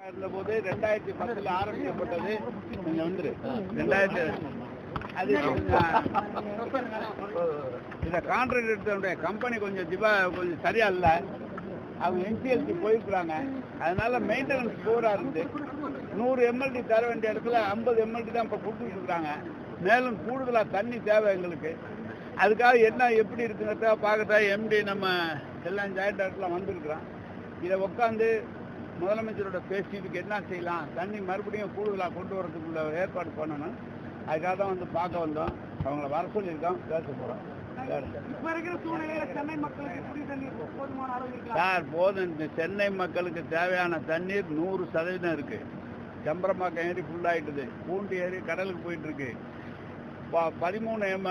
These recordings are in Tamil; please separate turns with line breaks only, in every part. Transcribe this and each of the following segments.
இருந்தபோது ரெண்டாயிரத்தி பத்துல ஆரம்பிக்கப்பட்டது நீங்க வந்துரு ரெண்டாயிரத்தி அது இந்த கான்ட்ராக்ட் எடுத்தவனுடைய கம்பெனி கொஞ்சம் திவா கொஞ்சம் சரியா இல்ல அவங்க என்சிஎல்சி போயிருக்கிறாங்க அதனால மெயின்டெனன்ஸ் போரா இருந்து நூறு எம்எல்டி தர வேண்டிய இடத்துல ஐம்பது எம்எல்டி தான் இப்போ கொடுத்துட்டு இருக்காங்க மேலும் கூடுதலாக தண்ணி தேவை எங்களுக்கு அதுக்காக என்ன எப்படி இருக்குங்கிறத பார்க்கட்டா எம்டி நம்ம எல்லாம் ஜாயிண்ட் டைரக்டர்லாம் வந்திருக்கிறோம் இதை உட்காந்து முதலமைச்சரோட பேசி இதுக்கு என்ன செய்யலாம் தண்ணி மறுபடியும் கூடுதலாக கொண்டு வரதுக்குள்ள ஏற்பாடு பண்ணணும் அதுக்காக தான் வந்து பார்க்க வந்தோம் அவங்கள வர சொல்லியிருக்கோம் பேச போகிறோம்
இப்ப இருக்கிற சூழ்நிலையில சென்னை மக்களுக்கு குடி தண்ணீர் போதுமான அளவு இருக்கா
சார் போதும் இந்த சென்னை மக்களுக்கு தேவையான தண்ணீர் நூறு சதவீதம் இருக்கு செம்பரம்பாக்கம் ஏரி ஃபுல்லாயிட்டுது பூண்டி ஏரி கடலுக்கு போயிட்டு இருக்கு ப- பதிமூணு எம்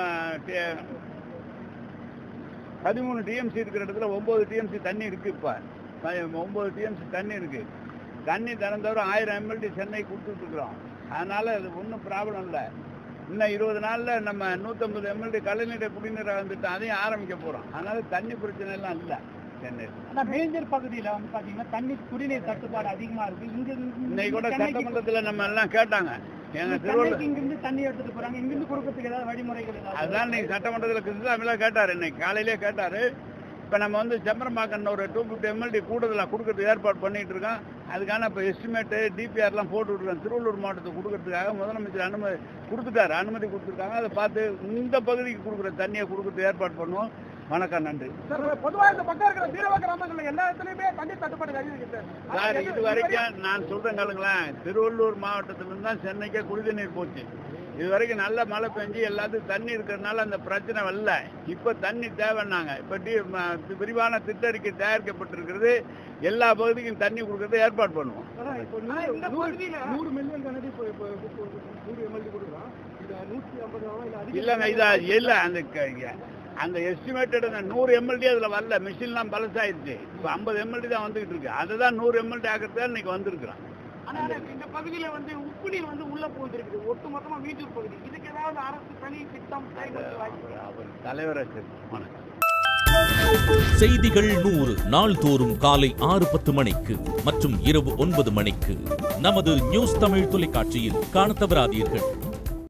பதிமூணு டிஎம்சி இருக்கிற இடத்துல ஒன்பது டிஎம்சி தண்ணி இருக்கு இப்ப ப- ஒன்பது டிஎம்சி தண்ணி இருக்கு தண்ணி தினந்தோறும் ஆயிரம் எம்எல்டி சென்னை கொடுத்துட்டு இருக்கிறோம் அதனால அது ஒன்றும் ப்ராப்ளம் இல்லை இன்னும் இருபது நாள்ல நம்ம நூற்றம்பது எம்எல்டி கலைநீரை குடிநீரை வந்துட்டு அதையும் ஆரம்பிக்க போறோம் அதனால தண்ணி பிரச்சனை எல்லாம் இல்லை சென்னையில்
ஆனா மேஜர் பகுதியில வந்து பாத்தீங்கன்னா தண்ணி குடிநீர் தட்டுப்பாடு அதிகமா இருக்கு இங்க இருந்து-
இன்னைக்கு கூட
சென்னைக்கு-
சட்டமன்றத்துல நம்ம எல்லாம் கேட்டாங்க எங்க திருவள்ளூர்
சென்னைக்கு இங்க இருந்து தண்ணி எடுத்துட்டு போறாங்க இங்க இருந்து கொடுக்கறதுக்கு ஏதாவது வழிமுறைகள் ஏதாவது
அதுதான் இன்னைக்கு சட்டமன்றத்தில் கிருஷ்ணசாமிலாம் கேட்டார் இன்னைக்கு காலையிலே கேட்டார் இப்போ நம்ம வந்து செம்பரம்பாக்கன் ஒரு டூ ஃபிஃப்டி எம்எல்டி கூடுதலாக கொடுக்கறதுக்கு ஏற்பாடு பண்ணிட்டு இருக்கோம் அதுக்கான இப்போ எஸ்டிமேட்டு டிபிஆர்லாம் போட்டு விட்ருக்கோம் திருவள்ளூர் மாவட்டத்துக்கு கொடுக்கறதுக்காக முதலமைச்சர் அனுமதி கொடுத்துட்டாரு அனுமதி கொடுத்துருக்காங்க அதை பார்த்து இந்த பகுதிக்கு கொடுக்குற தண்ணியை கொடுக்கறதுக்கு ஏற்பாடு பண்ணுவோம் வணக்கம் நன்றி
சார் பொதுவா இந்த பக்கம் இருக்கிற வீரவ கிராமங்கள்ல எல்லா இடத்துலயுமே தண்ணி தட்டுப்பாடு அதிகம் சார்
சார் இது வரைக்கும் நான் சொல்றேன் கேளுங்களேன் திருவள்ளூர் மாவட்டத்திலிருந்து தான் சென்னைக்கே குடிநீர் போச்சு இது வரைக்கும் நல்ல மழை பெஞ்சு எல்லாத்துக்கும் தண்ணி இருக்கிறதுனால அந்த பிரச்சனை வரல இப்போ தண்ணி தேவைன்னாங்க இப்போ டி ம- விரிவான திட்டறிக்கை தயாரிக்கப்பட்டிருக்கிறது எல்லா பகுதிக்கும் தண்ணி கொடுக்கறது ஏற்பாடு பண்ணுவோம்
இந்த பகுதியில நூறு மில்லியன் கனடி நூறு எம்எல்டி கொடுக்குறோம் இது நூத்தி ஐம்பது இல்ல
இல்லைங்க இதா இல்லை அந்த க- அந்த எஸ்டிமேட்டட் அந்த நூறு எம்எல்டி அதில் வரல மிஷின்லாம் பழசாயிருச்சு இப்போ ஐம்பது எம்எல்டி தான் வந்துகிட்டு இருக்கு அதை தான் நூறு எம்எல்டி ஆக்கிறதா இன்னைக்கு வந்திருக்கிறோம்
ஆனா இந்த பகுதியில வந்து உப்பு நீர் வந்து உள்ள போகுது ஒட்டு மொத்தமா வீட்டூர் பகுதி இதுக்கு ஏதாவது அரசு தனி திட்டம் செயல்படுத்த வாய்ப்பு
அவர் தலைவரை வணக்கம்
செய்திகள் நூறு நாள்தோறும் காலை ஆறு பத்து மணிக்கு மற்றும் இரவு ஒன்பது மணிக்கு நமது நியூஸ் தமிழ் தொலைக்காட்சியில் காணத் தவறாதீர்கள்